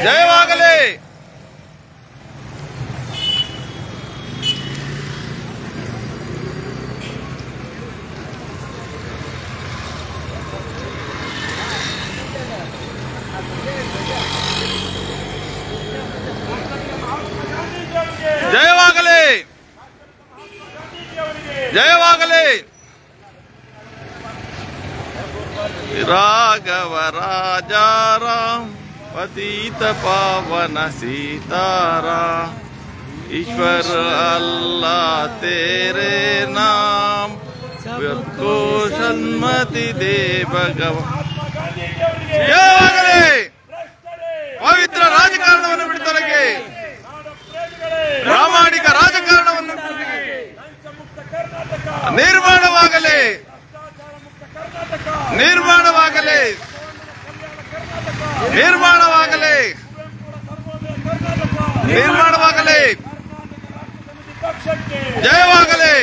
ಜಯವಾಗಲಿ ಜಯವಾಗಲಿ ಜಯವಾಗಲಿ ರಾಘವ ರಾಜಾರಾಮ್ ಪತೀತ ಪಾವನ ಸೀತಾರಾಮ್ ईश्वर अल्लाह तेरे नाम को सन्मति दे भगवान ಜಯವಾಗಲಿ ಪವಿತ್ರ ರಾಜಕಾರಣವನ್ನು ಬಿಡುತ್ತಲಕ್ಕೆ ಪ್ರಾಮಾಣಿಕ ರಾಜಕಾರಣವನ್ನು ನಿರ್ಮಾಣವಾಗಲಿ ನಿರ್ಮಾಣವಾಗಲಿ ನಿರ್ಮಾಣವಾಗಲಿ ನಿರ್ಮಾಣವಾಗಲಿ ಜಯವಾಗಲಿ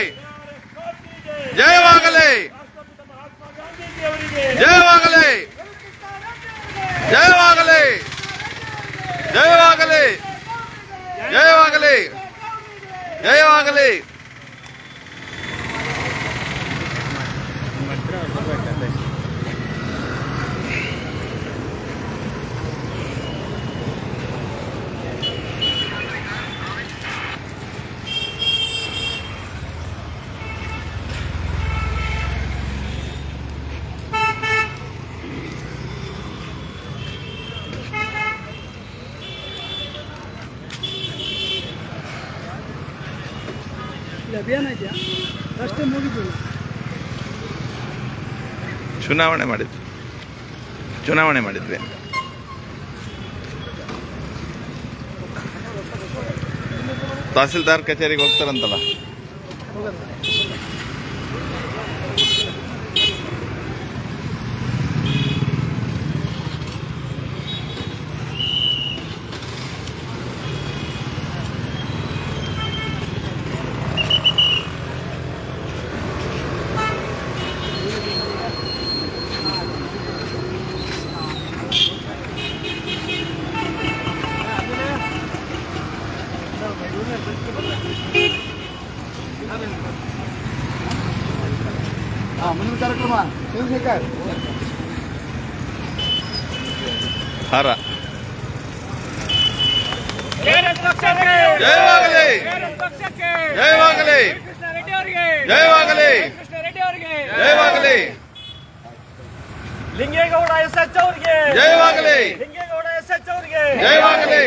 ಜಯವಾಗಲಿ ಜಯವಾಗಲಿ ಜಯವಾಗಲಿ ಜಯವಾಗಲಿ ಜಯವಾಗಲಿ ಜಯವಾಗಲಿ ಇಲ್ಲಿ ಅಭಿಯಾನ ಇದೆಯಾ ಅಷ್ಟೇ ಮುಗಿದು ಚುನಾವಣೆ ಮಾಡಿದ್ವಿ ಚುನಾವಣೆ ಮಾಡಿದ್ವಿ ತಹಸೀಲ್ದಾರ್ ಕಚೇರಿಗೆ ಹೋಗ್ತಾರಂತಲ್ಲ ಮುಂದಿನ ಕಾರ್ಯಕ್ರಮ ಚಂದ್ರಶೇಖರ್ ಹಾರ ಪಕ್ಷಕ್ಕೆ ಜಯವಾಗಲಿ ಪಕ್ಷಕ್ಕೆ ಜಯವಾಗಲಿ ಕೃಷ್ಣ ರೆಡ್ಡಿ ಅವರಿಗೆ ಜಯವಾಗಲಿ ಕೃಷ್ಣ ರೆಡ್ಡಿ ಅವರಿಗೆ ಜಯವಾಗಲಿ ಲಿಂಗೇಗೌಡ ಎಸ್ ಎಚ್ ಅವರಿಗೆ ಜಯವಾಗಲಿ ಲಿಂಗೇಗೌಡ ಎಸ್ ಎಚ್ ಅವರಿಗೆ ಜಯವಾಗಲಿ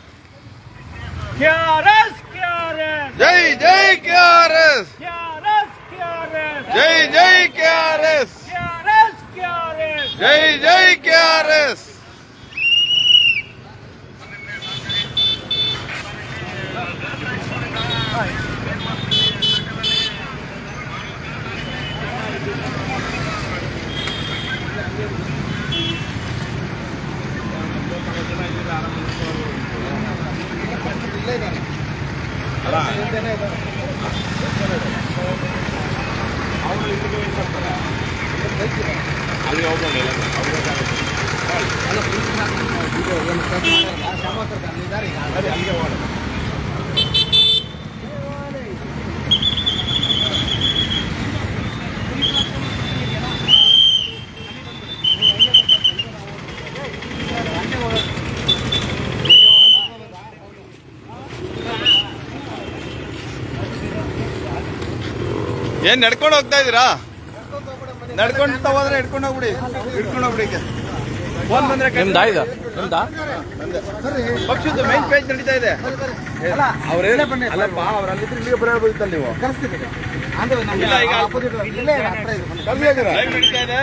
ಕೆಆರ್ಎಸ್ ಕೆಆರ್ಎಸ್ ಜೈ ಜೈ K R S KRS KRS ಜೈ ಜೈ K R S KRS KRS ಜೈ ಜೈ ಕೆ ಆರ್ ಎಸ್ ಏನ್ ನಡ್ಕೊಂಡು ಹೋಗ್ತಾ ಇದೀರಾ ನಡ್ಕೊಂಡು ಹೋದ್ರೆ ಹಿಡ್ಕೊಂಡು ಹೋಗ್ಬಿಡಿ ಹಿಡ್ಕೊಂಡು ಹೋಗ್ಬಿಡಿ ಫೋನ್ ಬಂದ್ರೆ ನಿಮ್ದಾ ಇದು ನಿಮ್ದಾ ಪಕ್ಷದ ಮೈನ್ ಪೇಜ್ ನಡೀತಾ ಇದೆ ಅವ್ರೇ ಅಲ್ಲಪ್ಪ ಅವ್ರ ಅಲ್ಲಿದ್ರೆ ಇಲ್ಲಿಗೆ ಬರೋದಿತ್ತಲ್ಲ ನೀವು ಇಲ್ಲ, ಈಗ ಲೈವ್ ನಡೀತಾ ಇದೆ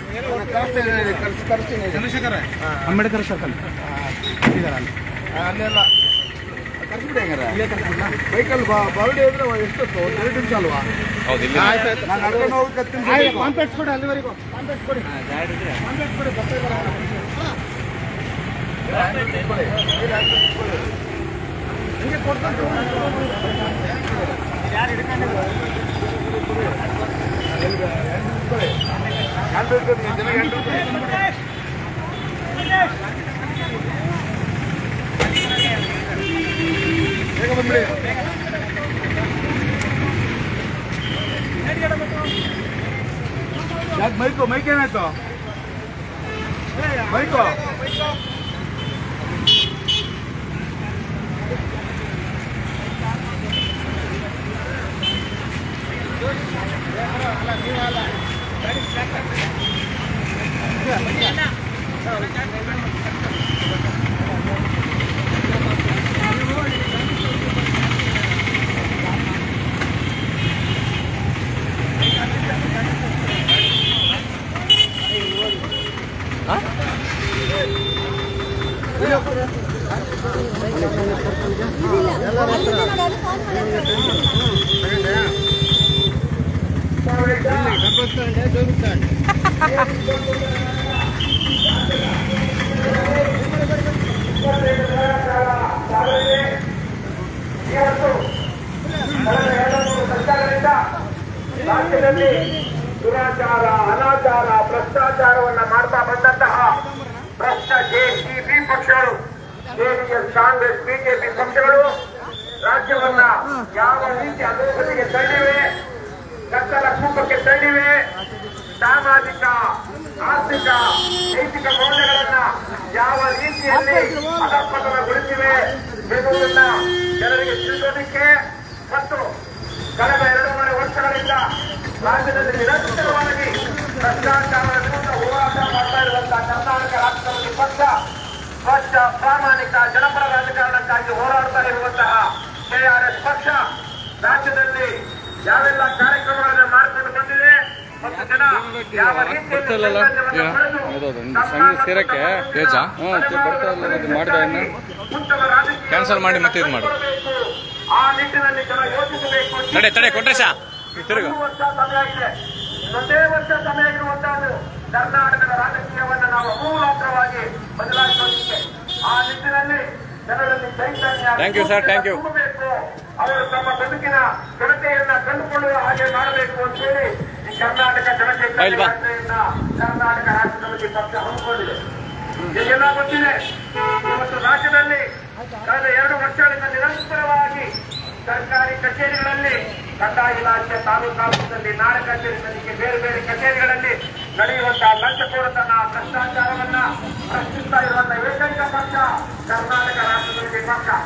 ಅಂಬೇಡ್ಕರ್ ಸರ್ಕಲ್ ಅಲ್ಲೆಲ್ಲ ಕರ್ಸ್ಬಿಡಿ ಹೆಂಗಾರೆ ಬೈಕಲ್ಲಿ ಬರ್ಡೇ ಅಂದ್ರೆ ಎಷ್ಟೊತ್ತು ಒಂದು ಎರಡು ನಿಮಿಷ ಅಲ್ವಾ ಹೌದು ಇಲ್ಲಿ ನಾನು ನಡ್ಕೊಂಡು ಹೋಗಿ ಹತ್ತು ನಿಮಿಷ ಬೇಕು. ಕಾಂಪ್ಲೆಕ್ಸ್ ಕೊಡಿ ಅಲ್ಲಿವರೆಗೂ ಕಾಂಪ್ಲೆಕ್ಸ್ ಕೊಡಿ ಕಾಂಪ್ಲೆಕ್ಸ್ ಕೊಡಿ ಬರ್ತಾ ಇದ್ದಾರೆ ಹಿಂಗೆ ಕೊಡ್ತಾರೆ ಹ್ಯಾಂಡ್ ಬ್ರೇಕ್ ಜನ ಹ್ಯಾಂಡ್ ಬ್ರೇಕ್ ಬೇಗ ಬಂದ್ಬಿಡಿ ಯಾಕೆ ಮೈಕು ಮೈಕ್ ಏನಾಯ್ತು ಮೈಕು ರಾಜ್ಯದಲ್ಲಿ ದುರಾಚಾರ ಅನಾಚಾರ ಭ್ರಷ್ಟಾಚಾರವನ್ನ ಮಾಡ್ತಾ ಬಂದಂತಹ ಭ್ರಷ್ಟ ಜೆಸಿಬಿ ಪಕ್ಷಗಳು ಜೆಡಿಎಸ್ ಕಾಂಗ್ರೆಸ್ ಬಿಜೆಪಿ ಪಕ್ಷಗಳು ರಾಜ್ಯವನ್ನ ಯಾವ ರೀತಿ ಅಧೋಗತಿಗೆ ತಳ್ಳಿವೆ ಕತ್ತಲ ಕೂಪಕ್ಕೆ ತಳ್ಳಿವೆ ಸಾಮಾಜಿಕ ಆರ್ಥಿಕ ನೈತಿಕ ಮೌಲ್ಯಗಳನ್ನ ಯಾವ ರೀತಿಯಲ್ಲಿ ಅಧಪತನಗೊಳಿಸಿವೆ ಎನ್ನುವುದನ್ನ ಜನರಿಗೆ ತಿಳಿಸೋದಕ್ಕೆ ಮತ್ತು ಕಳೆದ ಎರಡೂವರೆ ವರ್ಷಗಳಿಂದ ರಾಜ್ಯದಲ್ಲಿ ನಿರಂತರವಾಗಿ ಭ್ರಷ್ಟಾಚಾರದ ವಿರುದ್ಧ ಹೋರಾಟ ಮಾಡ್ತಾ ಇರುವಂತಹ ಕರ್ನಾಟಕ ರಾಷ್ಟ್ರ ಸಮಿತಿ ಪಕ್ಷ ಸ್ವಚ್ಛ ಪ್ರಾಮಾಣಿಕ ಜನಪರ ರಾಜಕಾರಣಕ್ಕಾಗಿ ಹೋರಾಡ್ತಾ ಇರುವಂತಹ ಕೆಆರ್ಎಸ್ ಪಕ್ಷ ರಾಜ್ಯದಲ್ಲಿ ಯಾವೆಲ್ಲ ಕಾರ್ಯಕ್ರಮಗಳನ್ನು ಮಾಡಿಕೊಂಡು ಬಂದಿದೆ ಮತ್ತು ಜನ ಯಾವ ರೀತಿಯಲ್ಲಿ ಚೈತನ್ಯವನ್ನು ಪಡೆದು ಸಂಘ ಸೇರಕ್ಕೆ ಏಜಾ? ಹ್ಞೂ, ಬರ್ತಾ ಇಲ್ಲ, ಅದು ಮಾಡ್ದೆ ಇನ್ನು. ಉತ್ತಮ ರಾಜಕೀಯ Cancel ಮಾಡಿ ಮತ್ತೆ ಇದು ಮಾಡು. ಆ ನಿಟ್ಟಿನಲ್ಲಿ ಜನ ಯೋಚಿಸಬೇಕು ತಡೆ ತಡೆ ಕೊಟ್ರೇಶ ತಿರುಗು ಒಂದು ವರ್ಷ ಸಮಯ ಇದೆ ಒಂದೇ ವರ್ಷ ಸಮಯ ಇರುವಂತಹದ್ದು ಕರ್ನಾಟಕದ ರಾಜಕೀಯವನ್ನ ನಾವು ಅಮೂಲಾಗ್ರವಾಗಿ ಬದಲಾಯಿಸೋದಕ್ಕೆ ಆ ನಿಟ್ಟಿನಲ್ಲಿ ಜನರಲ್ಲಿ ಚೈತನ್ಯ Thank you, sir. Thank you. ತುಂಬಬೇಕು ಅವರು ತಮ್ಮ ಬದುಕಿನ ಘನತೆಯನ್ನ ಕಂಡುಕೊಳ್ಳುವ ಹಾಗೆ ಮಾಡಬೇಕು ಅಂತ ಹೇಳಿ ಈ ಕರ್ನಾಟಕ ಬೈಲ್ ಬಾ. ಜನಚೇತನ ಕರ್ನಾಟಕ ರಾಷ್ಟ್ರ ಸಮಿತಿ ಪಕ್ಷ ಹಮ್ಮಿಕೊಂಡಿದೆ ಈಗೆಲ್ಲ ಗೊತ್ತಿದೆ ಇವತ್ತು ರಾಜ್ಯದಲ್ಲಿ ಕಳೆದ ಎರಡು ವರ್ಷಗಳಿಂದ ನಿರಂತರವಾಗಿ ಸರ್ಕಾರಿ ಕಚೇರಿಗಳಲ್ಲಿ ಕಂದಾಯ ಇಲಾಖೆ ತಾಲೂಕು ಆಫೀಸಲ್ಲಿ ನಾಡ ಕಚೇರಿ ತನಿಖೆ ಬೇರೆ ಬೇರೆ ಕಚೇರಿಗಳಲ್ಲಿ ನಡೆಯುವಂತಹ ಲಂಚಕೋರತನ ಭ್ರಷ್ಟಾಚಾರವನ್ನ ಪ್ರಶ್ನಿಸ್ತಾ ಇರುವಂತಹ ಏಕೈಕ ಪಕ್ಷ ಕರ್ನಾಟಕ ರಾಷ್ಟ್ರ ಸಮಿತಿ ಪಕ್ಷ